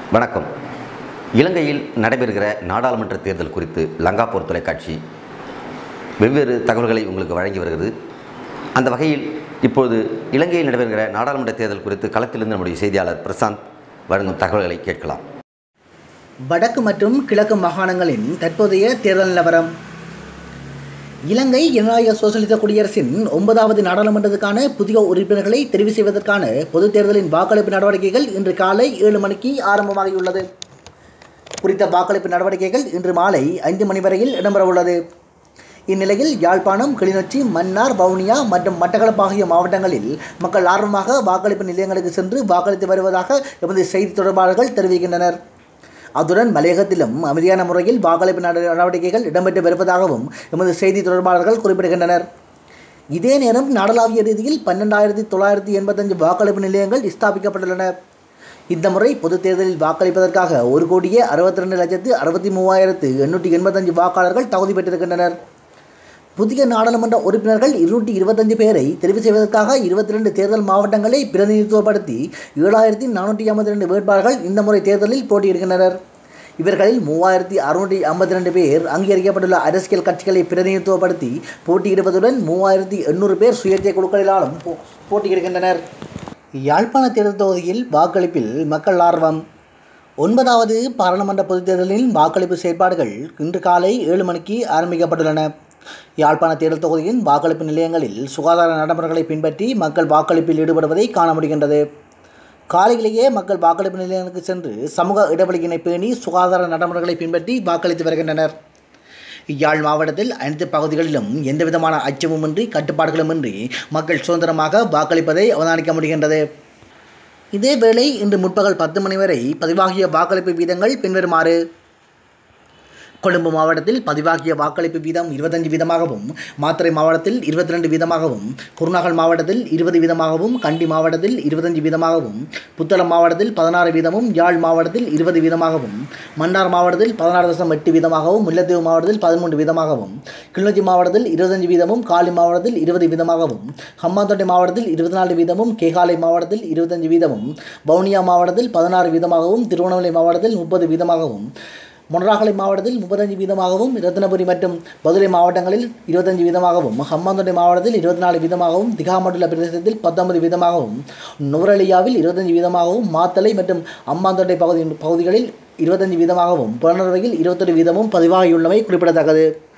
வணக்கம் இலங்கையில் நடைபெறுகிற நாடாளுமன்ற தேர்தல் குறித்து லங்காபூர் தொலைக்காட்சி வெவ்வேறு தகவல்களை உங்களுக்கு வழங்கி வருகிறது அந்த வகையில் இப்போது இலங்கையில் நடைபெறுகிற நாடாளுமன்ற தேர்தல் குறித்து களத்திலிருந்து நம்முடைய செய்தியாளர் பிரசாந்த் வழங்கும் தகவல்களை கேட்கலாம் வடக்கு மற்றும் கிழக்கு மாகாணங்களின் தற்போதைய தேர்தல் நிலவரம் இலங்கை ஜனநாயக சோசலிச குடியரசின் ஒன்பதாவது நாடாளுமன்றத்துக்கான புதிய உறுப்பினர்களை தெரிவு செய்வதற்கான பொதுத் தேர்தலின் வாக்களிப்பு நடவடிக்கைகள் இன்று காலை ஏழு மணிக்கு ஆரம்பமாகியுள்ளது குறித்த வாக்களிப்பு நடவடிக்கைகள் இன்று மாலை ஐந்து மணி வரையில் இடம்பெறவுள்ளது இந்நிலையில் யாழ்ப்பாணம் கிளிநொச்சி மன்னார் வவுனியா மற்றும் மட்டக்களப்பு ஆகிய மாவட்டங்களில் மக்கள் ஆர்வமாக வாக்களிப்பு நிலையங்களுக்கு சென்று வாக்களித்து வருவதாக எமது செய்தி தொடர்பாளர்கள் தெரிவிக்கின்றனர் அத்துடன் மலையகத்திலும் அமைதியான முறையில் வாக்களிப்பு நட- நடவடிக்கைகள் இடம்பெற்று வருவதாகவும் எமது செய்தி தொடர்பாளர்கள் குறிப்பிடுகின்றனர் இதே நேரம் நாடளாவிய ரீதியில் பன்னெண்டாயிரத்தி தொள்ளாயிரத்தி எண்பத்தஞ்சு வாக்களிப்பு நிலையங்கள் ஸ்தாபிக்கப்பட்டுள்ளன இந்த முறை பொதுத் தேர்தலில் வாக்களிப்பதற்காக ஒரு கோடியே அறுபத்தி ரெண்டு லட்சத்து அறுபத்தி மூவாயிரத்து எண்ணூற்றி எண்பத்தஞ்சு வாக்காளர்கள் தகுதி பெற்றிருக்கின்றனர் புதிய நாடாளுமன்ற உறுப்பினர்கள் இருநூற்றி இருபத்தஞ்சு பேரை தெரிவு செய்வதற்காக இருபத்தி ரெண்டு தேர்தல் மாவட்டங்களை பிரதிநிதித்துவப்படுத்தி ஏழாயிரத்தி நானூற்றி ஐம்பத்தி ரெண்டு வேட்பாளர்கள் இந்த முறை தேர்தலில் போட்டியிடுகின்றனர் இவர்களில் மூவாயிரத்தி அறுநூற்றி ஐம்பத்தி ரெண்டு பேர் அங்கீகரிக்கப்பட்டுள்ள அரசியல் கட்சிகளை பிரதிநிதித்துவப்படுத்தி போட்டியிடுவதுடன் மூவாயிரத்தி எண்ணூறு பேர் சுயேட்சை குழுக்களிலாலும் போ- போட்டியிடுகின்றனர் யாழ்ப்பாண தேர்தல் தொகுதியில் வாக்களிப்பில் மக்கள் ஆர்வம் ஒன்பதாவது பாராளுமன்ற பொதுத் தேர்தலின் வாக்களிப்பு செயற்பாடுகள் இன்று காலை ஏழு மணிக்கு ஆரம்பிக்கப்பட்டுள்ளன யாழ்ப்பாண தேர்தல் தொகுதியின் வாக்களிப்பு நிலையங்களில் சுகாதார நடைமுறைகளை பின்பற்றி மக்கள் வாக்களிப்பில் ஈடுபடுவதை காண முடிகின்றது காலையிலேயே மக்கள் வாக்களிப்பு நிலையங்களுக்கு சென்று சமூக இடைவெளியினை பேணி சுகாதார நடைமுறைகளை பின்பற்றி வாக்களித்து வருகின்றனர் யாழ் மாவட்டத்தில் அனைத்து பகுதிகளிலும் எந்தவிதமான அச்சமுமின்றி கட்டுப்பாடுகளுமின்றி மக்கள் சுதந்திரமாக வாக்களிப்பதை அவதானிக்க முடிகின்றது இதேவேளை இன்று முற்பகல் பத்து மணி வரை பதிவாகிய வாக்களிப்பு வீதங்கள் பின்வருமாறு கொழும்பு மாவட்டத்தில் பதிவாகிய வாக்களிப்பு வீதம் இருபத்தஞ்சு வீதமாகவும் மாத்தறை மாவட்டத்தில் இருபத்தி ரெண்டு வீதமாகவும் குருநாகல் மாவட்டத்தில் இருபது வீதமாகவும் கண்டி மாவட்டத்தில் இருபத்தஞ்சு வீதமாகவும் புத்தளம் மாவட்டத்தில் பதினாறு வீதமும் யாழ் மாவட்டத்தில் இருபது வீதமாகவும் மன்னார் மாவட்டத்தில் பதினாறு தசம் எட்டு வீதமாகவும் முல்லைத்தீவு மாவட்டத்தில் பதிமூன்று வீதமாகவும் கிளிநொச்சி மாவட்டத்தில் இருபத்தஞ்சு வீதமும் காலி மாவட்டத்தில் இருபது வீதமாகவும் ஹம்மாந்தோட்டை மாவட்டத்தில் இருபத்தி நாலு வீதமும் கேகாலை மாவட்டத்தில் இருபத்தஞ்சு வீதமும் வவுனியா மாவட்டத்தில் பதினாறு வீதமாகவும் திருவண்ணாமலை மாவட்டத்தில் முப்பது வீதமாகவும் மொனராகலை மாவட்டத்தில் முப்பத்தஞ்சு வீதமாகவும் ரத்தினபுரி மற்றும் பதுளை மாவட்டங்களில் இருபத்தஞ்சு வீதமாகவும் ஹம்மாந்தோட்டை மாவட்டத்தில் இருபத்தி நாலு வீதமாகவும் திகாமடுள்ள பிரதேசத்தில் பத்தொன்பது வீதமாகவும் நுவரலியாவில் இருபத்தஞ்சு வீதமாகவும் மாத்தளை மற்றும் அம்மாந்தோட்டை பகுதி பகுதிகளில் இருபத்தஞ்சு வீதமாகவும் புலனறுவையில் இருபத்தொரு வீதமும் பதிவாகியுள்ளமை குறிப்பிடத்தக்கது